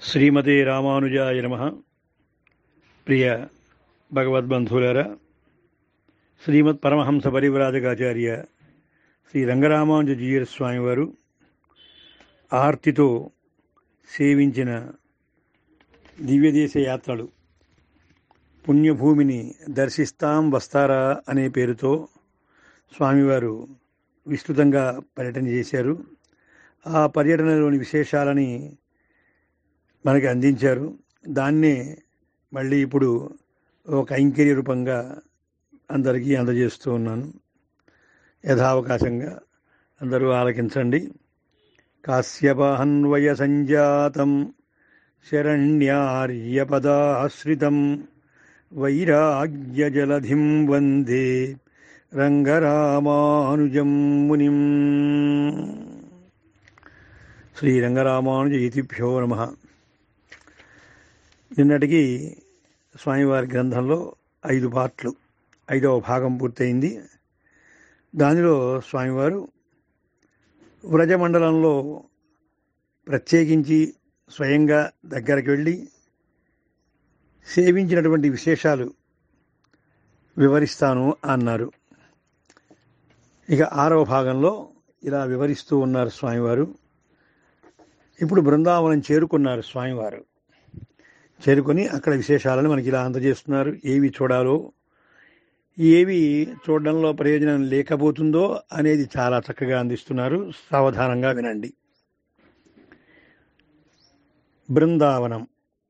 శ్రీమతే రామానుజాయ నమ ప్రియ భగవద్బంధువులారా శ్రీమద్ పరమహంస పరివ్రాజకాచార్య శ్రీ రంగరామానుజీయర్ స్వామివారు ఆర్తితో సేవించిన దివ్యదేశ యాత్రలు పుణ్యభూమిని దర్శిస్తాం వస్తారా అనే పేరుతో స్వామివారు విస్తృతంగా పర్యటన చేశారు ఆ పర్యటనలోని విశేషాలని మనకి అందించారు దాన్నే మళ్ళీ ఇప్పుడు ఒక కైంకర్య రూపంగా అందరికీ అందజేస్తూ ఉన్నాను యథావకాశంగా అందరూ ఆలకించండి కాశ్యపహన్వయ సంజాతం శరణ్యార్యపదాశ్రితం వైరాగ్యజలధిం వందే రంగరామానుజం మునిం శ్రీరంగరామానుజ ఇతిభ్యో నమ నిన్నటికి స్వామివారి గ్రంథంలో ఐదు పార్ట్లు ఐదవ భాగం పూర్తయింది దానిలో స్వామివారు వ్రజమండలంలో ప్రత్యేకించి స్వయంగా దగ్గరకు వెళ్ళి సేవించినటువంటి విశేషాలు వివరిస్తాను అన్నారు ఇక ఆరవ భాగంలో ఇలా వివరిస్తూ ఉన్నారు స్వామివారు ఇప్పుడు బృందావనం చేరుకున్నారు స్వామివారు చేరుకొని అక్కడ విశేషాలను మనకి ఇలా అందజేస్తున్నారు ఏవి చూడాలో ఏవి చూడడంలో ప్రయోజనం లేకపోతుందో అనేది చాలా చక్కగా అందిస్తున్నారు సావధానంగా వినండి బృందావనం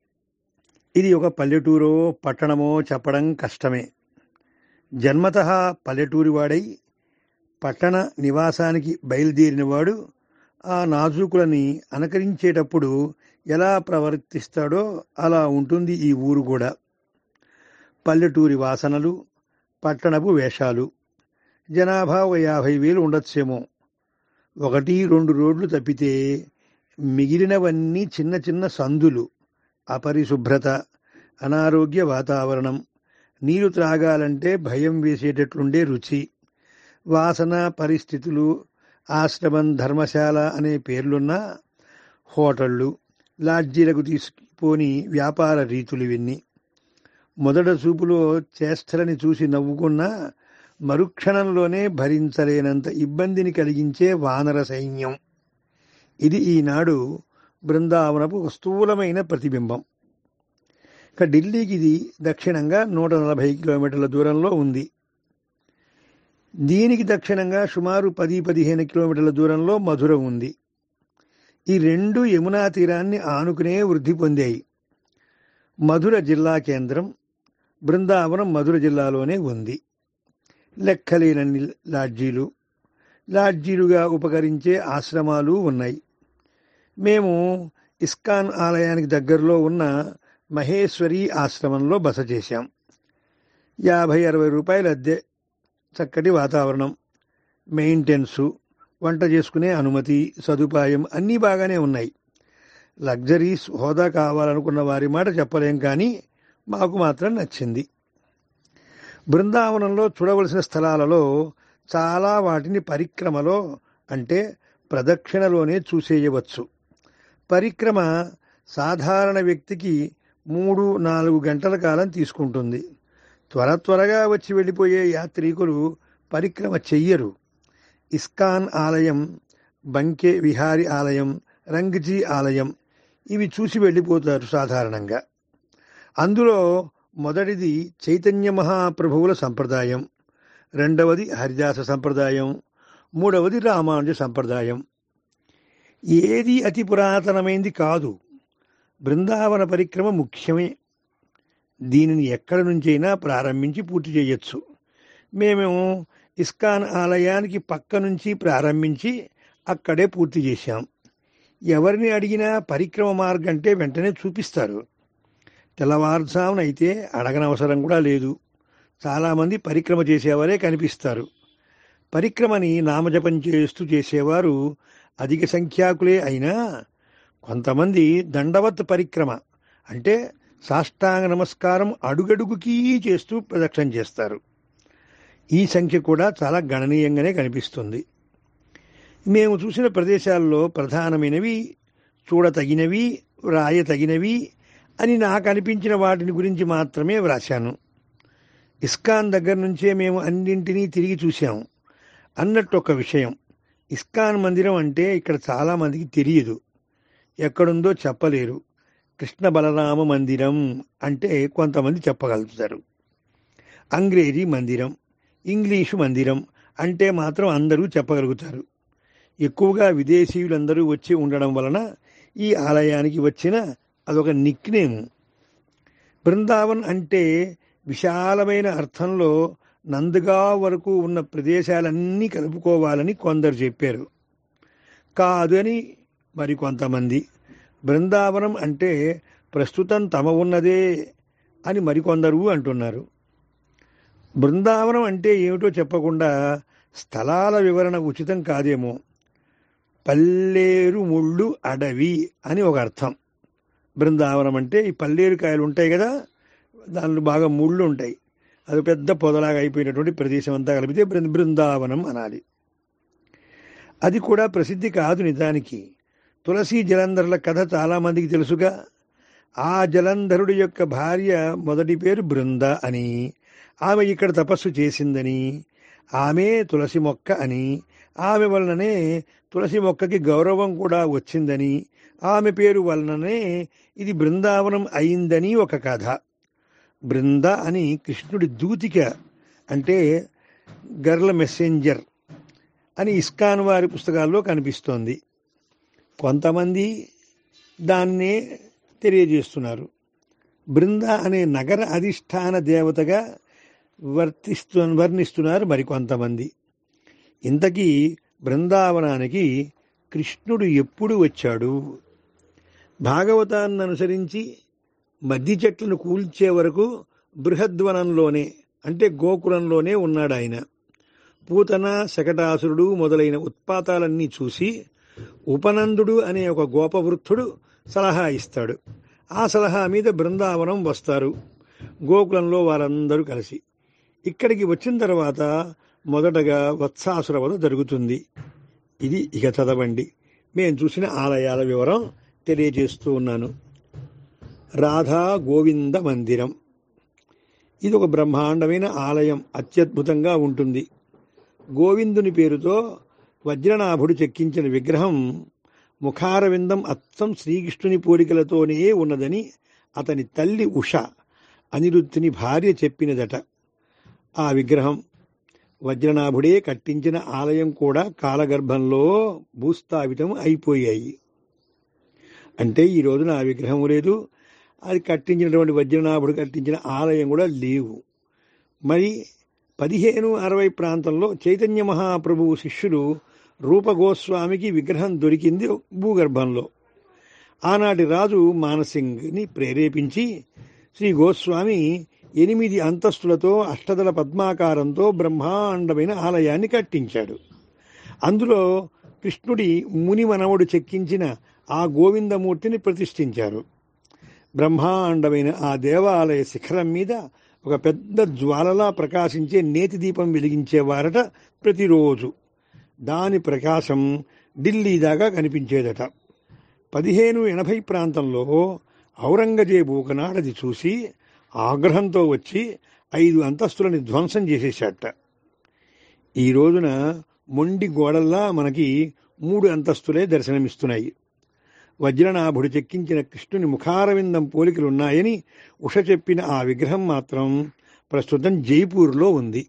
ఇది ఒక పల్లెటూరో పట్టణమో చెప్పడం కష్టమే జన్మత పల్లెటూరి వాడై పట్టణ నివాసానికి బయలుదేరినవాడు ఆ నాజూకులని అనుకరించేటప్పుడు ఎలా ప్రవర్తిస్తాడో అలా ఉంటుంది ఈ ఊరు కూడా పల్లెటూరి వాసనలు పట్టణపు వేషాలు జనాభా ఒక యాభై వేలు ఉండొచ్చేమో ఒకటి రెండు రోడ్లు తప్పితే మిగిలినవన్నీ చిన్న చిన్న సందులు అపరిశుభ్రత అనారోగ్య వాతావరణం నీరు త్రాగాలంటే భయం వేసేటట్లుండే రుచి వాసన పరిస్థితులు ఆశ్రమం ధర్మశాల అనే పేర్లున్న హోటళ్ళు లాడ్జీలకు తీసుకుపోని వ్యాపార రీతులు ఇవన్నీ మొదట చూపులో చేష్టలని చూసి నవ్వుకున్న మరుక్షణంలోనే భరించలేనంత ఇబ్బందిని కలిగించే వానర సైన్యం ఇది ఈనాడు బృందావనపు స్థూలమైన ప్రతిబింబం ఇక ఢిల్లీకి ఇది దక్షిణంగా నూట నలభై కిలోమీటర్ల దూరంలో ఉంది దీనికి దక్షిణంగా సుమారు పది పదిహేను కిలోమీటర్ల దూరంలో మధుర ఉంది ఈ రెండు యమునా తీరాన్ని ఆనుకునే వృద్ధి పొందాయి మధుర జిల్లా కేంద్రం బృందావనం మధుర జిల్లాలోనే ఉంది లెక్కలేనన్ని లాడ్జీలు లాడ్జీలుగా ఉపకరించే ఆశ్రమాలు ఉన్నాయి మేము ఇస్కాన్ ఆలయానికి దగ్గరలో ఉన్న మహేశ్వరి ఆశ్రమంలో బస చేశాం యాభై అరవై రూపాయల అద్దె చక్కటి వాతావరణం మెయింటెనెన్సు వంట చేసుకునే అనుమతి సదుపాయం అన్నీ బాగానే ఉన్నాయి లగ్జరీస్ హోదా కావాలనుకున్న వారి మాట చెప్పలేం కానీ మాకు మాత్రం నచ్చింది బృందావనంలో చూడవలసిన స్థలాలలో చాలా వాటిని పరిక్రమలో అంటే ప్రదక్షిణలోనే చూసేయవచ్చు పరిక్రమ సాధారణ వ్యక్తికి మూడు నాలుగు గంటల కాలం తీసుకుంటుంది త్వర త్వరగా వచ్చి వెళ్ళిపోయే యాత్రికులు పరిక్రమ చెయ్యరు ఇస్కాన్ ఆలయం బంకే విహారి ఆలయం రంగ్జీ ఆలయం ఇవి చూసి వెళ్ళిపోతారు సాధారణంగా అందులో మొదటిది చైతన్య మహాప్రభువుల సంప్రదాయం రెండవది హరిదాస సంప్రదాయం మూడవది రామానుజ సంప్రదాయం ఏది అతి పురాతనమైంది కాదు బృందావన పరిక్రమ ముఖ్యమే దీనిని ఎక్కడి నుంచైనా ప్రారంభించి పూర్తి చేయొచ్చు మేము ఇస్కాన్ ఆలయానికి పక్క నుంచి ప్రారంభించి అక్కడే పూర్తి చేశాం ఎవరిని అడిగినా పరిక్రమ మార్గం అంటే వెంటనే చూపిస్తారు తెల్లవారుజామున అయితే అడగనవసరం కూడా లేదు చాలామంది పరిక్రమ చేసేవారే కనిపిస్తారు పరిక్రమని నామజపం చేస్తూ చేసేవారు అధిక సంఖ్యాకులే అయినా కొంతమంది దండవత్ పరిక్రమ అంటే సాష్టాంగ నమస్కారం అడుగడుగుకీ చేస్తూ ప్రదక్షిణ చేస్తారు ఈ సంఖ్య కూడా చాలా గణనీయంగానే కనిపిస్తుంది మేము చూసిన ప్రదేశాల్లో ప్రధానమైనవి చూడతగినవి వ్రాయతగినవి అని నాకు అనిపించిన వాటిని గురించి మాత్రమే వ్రాశాను ఇస్కాన్ దగ్గర నుంచే మేము అన్నింటినీ తిరిగి చూశాము అన్నట్టు ఒక విషయం ఇస్కాన్ మందిరం అంటే ఇక్కడ చాలామందికి తెలియదు ఎక్కడుందో చెప్పలేరు కృష్ణ బలరామ మందిరం అంటే కొంతమంది చెప్పగలుగుతారు అంగ్రేజీ మందిరం ఇంగ్లీషు మందిరం అంటే మాత్రం అందరూ చెప్పగలుగుతారు ఎక్కువగా విదేశీయులందరూ వచ్చి ఉండడం వలన ఈ ఆలయానికి వచ్చిన అదొక నిక్నేము బృందావన్ అంటే విశాలమైన అర్థంలో నందుగా వరకు ఉన్న ప్రదేశాలన్నీ కలుపుకోవాలని కొందరు చెప్పారు కాదు అని మరి కొంతమంది బృందావనం అంటే ప్రస్తుతం తమ ఉన్నదే అని మరికొందరు అంటున్నారు బృందావనం అంటే ఏమిటో చెప్పకుండా స్థలాల వివరణ ఉచితం కాదేమో పల్లేరు ముళ్ళు అడవి అని ఒక అర్థం బృందావనం అంటే ఈ పల్లేరు కాయలు ఉంటాయి కదా దానిలో బాగా ముళ్ళు ఉంటాయి అది పెద్ద పొదలాగా అయిపోయినటువంటి ప్రదేశం అంతా కలిపితే బృంద బృందావనం అనాలి అది కూడా ప్రసిద్ధి కాదు నిజానికి తులసి జలంధరుల కథ చాలామందికి తెలుసుగా ఆ జలంధరుడి యొక్క భార్య మొదటి పేరు బృంద అని ఆమె ఇక్కడ తపస్సు చేసిందని ఆమె తులసి మొక్క అని ఆమె వలననే తులసి మొక్కకి గౌరవం కూడా వచ్చిందని ఆమె పేరు వలననే ఇది బృందావనం అయిందని ఒక కథ బృంద అని కృష్ణుడి దూతిక అంటే గర్ల మెసెంజర్ అని ఇస్కాన్ వారి పుస్తకాల్లో కనిపిస్తోంది కొంతమంది దాన్నే తెలియజేస్తున్నారు బృంద అనే నగర అధిష్టాన దేవతగా వర్తిస్తు వర్ణిస్తున్నారు మరికొంతమంది ఇంతకీ బృందావనానికి కృష్ణుడు ఎప్పుడు వచ్చాడు భాగవతాన్ని అనుసరించి మద్ది చెట్లను కూల్చే వరకు బృహద్వనంలోనే అంటే గోకులంలోనే ఉన్నాడు ఆయన పూతన శకటాసురుడు మొదలైన ఉత్పాతాలన్నీ చూసి ఉపనందుడు అనే ఒక గోపవృద్ధుడు సలహా ఇస్తాడు ఆ సలహా మీద బృందావనం వస్తారు గోకులంలో వారందరూ కలిసి ఇక్కడికి వచ్చిన తర్వాత మొదటగా వత్సాసుర వధ జరుగుతుంది ఇది ఇక చదవండి మేము చూసిన ఆలయాల వివరం తెలియజేస్తూ ఉన్నాను రాధా గోవింద మందిరం ఇది ఒక బ్రహ్మాండమైన ఆలయం అత్యద్భుతంగా ఉంటుంది గోవిందుని పేరుతో వజ్రనాభుడు చెక్కించిన విగ్రహం ముఖారవిందం అచ్చం శ్రీకృష్ణుని పోలికలతోనే ఉన్నదని అతని తల్లి ఉష అనిరుద్ధిని భార్య చెప్పినదట ఆ విగ్రహం వజ్రనాభుడే కట్టించిన ఆలయం కూడా కాలగర్భంలో భూస్థాపితం అయిపోయాయి అంటే ఈ రోజున ఆ విగ్రహం లేదు అది కట్టించినటువంటి వజ్రనాభుడు కట్టించిన ఆలయం కూడా లేవు మరి పదిహేను అరవై ప్రాంతంలో చైతన్య మహాప్రభువు శిష్యులు రూపగోస్వామికి విగ్రహం దొరికింది భూగర్భంలో ఆనాటి రాజు మానసింగ్ని ప్రేరేపించి శ్రీ గోస్వామి ఎనిమిది అంతస్తులతో అష్టదల పద్మాకారంతో బ్రహ్మాండమైన ఆలయాన్ని కట్టించాడు అందులో కృష్ణుడి ముని మనవడు చెక్కించిన ఆ గోవిందమూర్తిని ప్రతిష్ఠించారు బ్రహ్మాండమైన ఆ దేవాలయ శిఖరం మీద ఒక పెద్ద జ్వాలలా ప్రకాశించే నేతి దీపం వెలిగించేవారట ప్రతిరోజు దాని ప్రకాశం ఢిల్లీ దాకా కనిపించేదట పదిహేను ఎనభై ప్రాంతంలో ఔరంగజేబు ఒకనాడది చూసి ఆగ్రహంతో వచ్చి ఐదు అంతస్తులని ధ్వంసం చేసేశాట ఈ రోజున మొండి గోడల్లా మనకి మూడు అంతస్తులే దర్శనమిస్తున్నాయి వజ్రనాభుడు చెక్కించిన కృష్ణుని ముఖారవిందం పోలికలున్నాయని ఉష చెప్పిన ఆ విగ్రహం మాత్రం ప్రస్తుతం జైపూర్లో ఉంది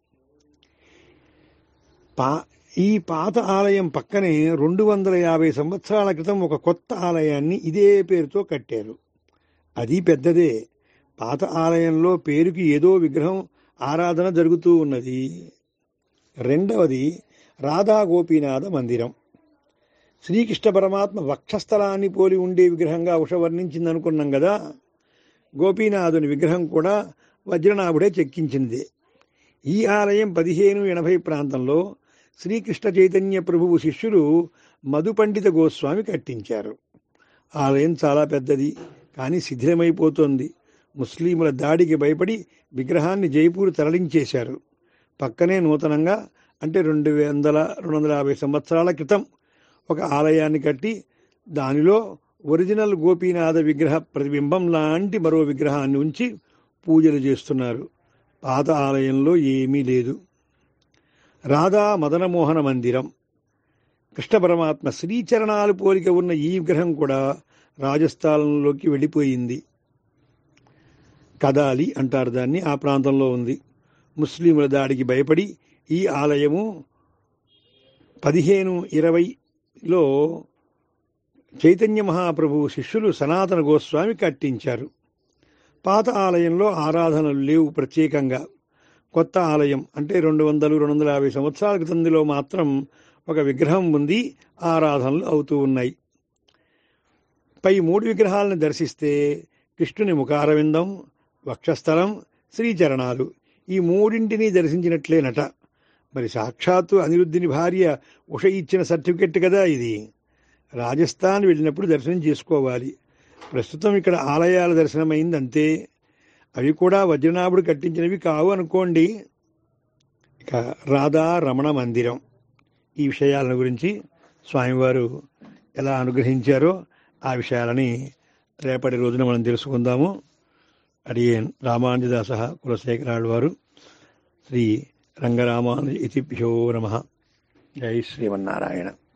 పా ఈ పాత ఆలయం పక్కనే రెండు వందల యాభై సంవత్సరాల క్రితం ఒక కొత్త ఆలయాన్ని ఇదే పేరుతో కట్టారు అది పెద్దదే పాత ఆలయంలో పేరుకి ఏదో విగ్రహం ఆరాధన జరుగుతూ ఉన్నది రెండవది రాధా గోపీనాథ మందిరం శ్రీకృష్ణ పరమాత్మ వక్షస్థలాన్ని పోలి ఉండే విగ్రహంగా ఉష వర్ణించింది అనుకున్నాం కదా గోపీనాథుని విగ్రహం కూడా వజ్రనాభుడే చెక్కించింది ఈ ఆలయం పదిహేను ఎనభై ప్రాంతంలో శ్రీకృష్ణ చైతన్య ప్రభువు శిష్యులు మధుపండిత గోస్వామి కట్టించారు ఆలయం చాలా పెద్దది కానీ శిథిలమైపోతోంది ముస్లింల దాడికి భయపడి విగ్రహాన్ని జైపూర్ తరలించేశారు పక్కనే నూతనంగా అంటే రెండు వందల రెండు వందల యాభై సంవత్సరాల క్రితం ఒక ఆలయాన్ని కట్టి దానిలో ఒరిజినల్ గోపీనాథ విగ్రహ ప్రతిబింబం లాంటి మరో విగ్రహాన్ని ఉంచి పూజలు చేస్తున్నారు పాత ఆలయంలో ఏమీ లేదు రాధా మదనమోహన మందిరం కృష్ణ పరమాత్మ శ్రీచరణాలు పోలిక ఉన్న ఈ విగ్రహం కూడా రాజస్థానంలోకి వెళ్ళిపోయింది కదాలి అంటారు దాన్ని ఆ ప్రాంతంలో ఉంది ముస్లింల దాడికి భయపడి ఈ ఆలయము పదిహేను ఇరవైలో చైతన్య మహాప్రభు శిష్యులు సనాతన గోస్వామి కట్టించారు పాత ఆలయంలో ఆరాధనలు లేవు ప్రత్యేకంగా కొత్త ఆలయం అంటే రెండు వందలు రెండు వందల యాభై సంవత్సరాల క్రితంలో మాత్రం ఒక విగ్రహం ఉంది ఆరాధనలు అవుతూ ఉన్నాయి పై మూడు విగ్రహాలను దర్శిస్తే కృష్ణుని ముఖారవిందం వక్షస్థలం శ్రీచరణాలు ఈ మూడింటిని దర్శించినట్లేనట మరి సాక్షాత్తు అనిరుద్ధిని భార్య ఉష ఇచ్చిన సర్టిఫికెట్ కదా ఇది రాజస్థాన్ వెళ్ళినప్పుడు దర్శనం చేసుకోవాలి ప్రస్తుతం ఇక్కడ ఆలయాల దర్శనమైంది అంతే అవి కూడా వజ్రనాభుడు కట్టించినవి కావు అనుకోండి ఇక రాధా రమణ మందిరం ఈ విషయాల గురించి స్వామివారు ఎలా అనుగ్రహించారో ఆ విషయాలని రేపటి రోజున మనం తెలుసుకుందాము అడియన్ రామానుజదాస కులశేఖరాడు వారు శ్రీ రంగరామానుజ ఇతిభ్యో నమ జై శ్రీమన్నారాయణ